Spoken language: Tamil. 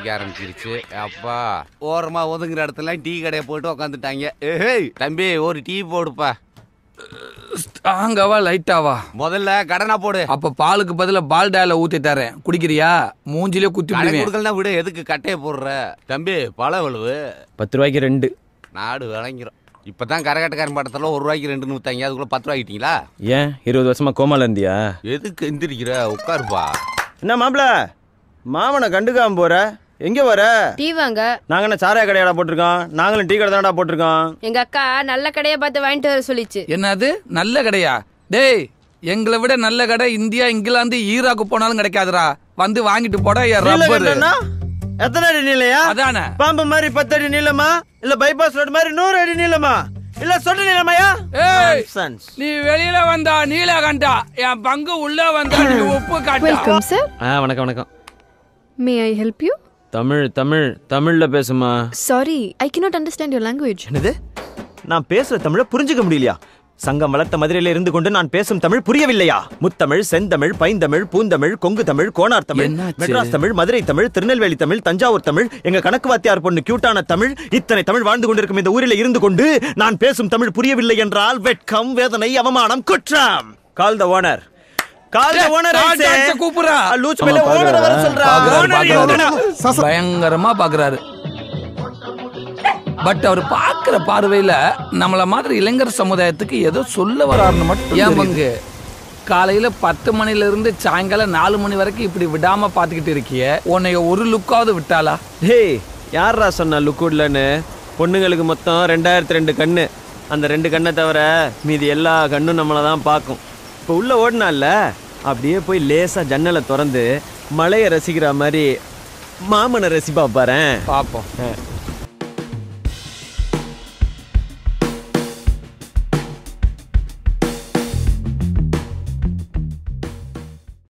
அடிக்க ஆரம்பிச்சிருச்சு அப்பா ஓரமா ஒதுங்குற இடத்துல டீ கடையை போட்டு உக்காந்துட்டாங்க ஏய் தம்பி ஒரு டீ போடுப்பா ஸ்ட்ராங்காவா லைட்டாவா முதல்ல கடனா போடு அப்ப பாலுக்கு பதிலா பால் டயல ஊத்தி தரேன் குடிக்கிறியா மூஞ்சிலே குத்தி கடை விடுவேன் கொடுக்கலாம் விடு எதுக்கு கட்டையை போடுற தம்பி பழ வலுவு பத்து ரூபாய்க்கு ரெண்டு நாடு விளங்கிரும் இப்பதான் கரகாட்டக்காரன் படத்துல ஒரு ரூபாய்க்கு ரெண்டுன்னு வித்தாங்க அதுக்குள்ள பத்து ரூபாய்க்கிட்டீங்களா ஏன் இருபது வருஷமா கோமால இருந்தியா எதுக்கு எந்திரிக்கிற உட்காருப்பா என்ன மாப்பிள மாமனை கண்டுக்காம போற எங்க வர டீ வாங்க நாங்க என்ன சாராய கடையாடா போட்டிருக்கோம் நாங்களும் டீ கடை தானடா போட்டிருக்கோம் எங்க அக்கா நல்ல கடையை பார்த்து வாங்கிட்டு வர சொல்லிச்சு என்னது நல்ல கடையா டேய் எங்களை விட நல்ல கடை இந்தியா இங்கிலாந்து ஈராக்கு போனாலும் கிடைக்காதுடா வந்து வாங்கிட்டு போடா என் ரப்பர் நீலகண்டம்னா? எத்தனை அடி நீளையா அதானே பாம்பு மாதிரி பத்து அடி நீளமா இல்ல பைபாஸ் ரோடு மாதிரி நூறு அடி நீளமா இல்ல சொட்டு நீளமாயா ஏய் Nonsense. நீ வெளியில வந்தா நீலகண்டா என் பங்கு உள்ள வந்தா நீ உப்பு காட்டா வெல்கம் சார் ஆ வணக்கம் வணக்கம் may I help you Tamil Tamil தமிழ்ல பேசுமா sorry I cannot understand your language என்னது நான் பேசுற தமிழ புரிஞ்சுக்க முடியலையா சங்கம் வளர்த்த மதுரையில இருந்து கொண்டு நான் பேசும் தமிழ் புரியவில்லையா முத்தமிழ் செந்தமிழ் பைந்தமிழ் பூந்தமிழ் கொங்கு தமிழ் கோனார் தமிழ் என்னாச்சு? மெட்ராஸ் தமிழ் மதுரை தமிழ் திருநெல்வேலி தமிழ் தஞ்சாவூர் தமிழ் எங்க கணக்கு வாத்தியார் பொண்ணு கியூட்டான தமிழ் இத்தனை தமிழ் வாழ்ந்து கொண்டிருக்கும் இந்த ஊரில் இருந்து கொண்டு நான் பேசும் தமிழ் புரியவில்லை என்றால் வெட்கம் வேதனை அவமானம் குற்றம் கால் the owner call the owner கால் டாக்ஸை கூப்பிடுறா. லூச் மேல ஓனர் வர சொல்றா பாக்குறாரு, owner பாக்குறாரு. பயங்கரமா பாக்குறாரு பட் அவர் பாக்குற பார்வையில நம்மள மாதிரி இளைஞர் சமுதாயத்துக்கு ஏதோ சொல்ல வராருன்னு மட்டும் ஏன் பங்கு காலையில பத்து மணில இருந்து சாயங்காலம் நாலு மணி வரைக்கும் இப்படி விடாம பாத்துக்கிட்டு இருக்கிய உன்னைய ஒரு லுக்காவது விட்டாளா டேய் யாரா சொன்னா லுக்குட்லன்னு பொண்ணுங்களுக்கு மொத்தம் ரெண்டாயிரத்தி ரெண்டு கண்ணு அந்த ரெண்டு கண்ணை தவிர மீதி எல்லா கண்ணும் நம்மளை தான் பார்க்கும் இப்போ உள்ள ஓடினால அப்படியே போய் லேசா ஜன்னலை திறந்து மலையை ரசிக்கிற மாதிரி மாமனை ரசிப்பா பாரேன் பாப்போம்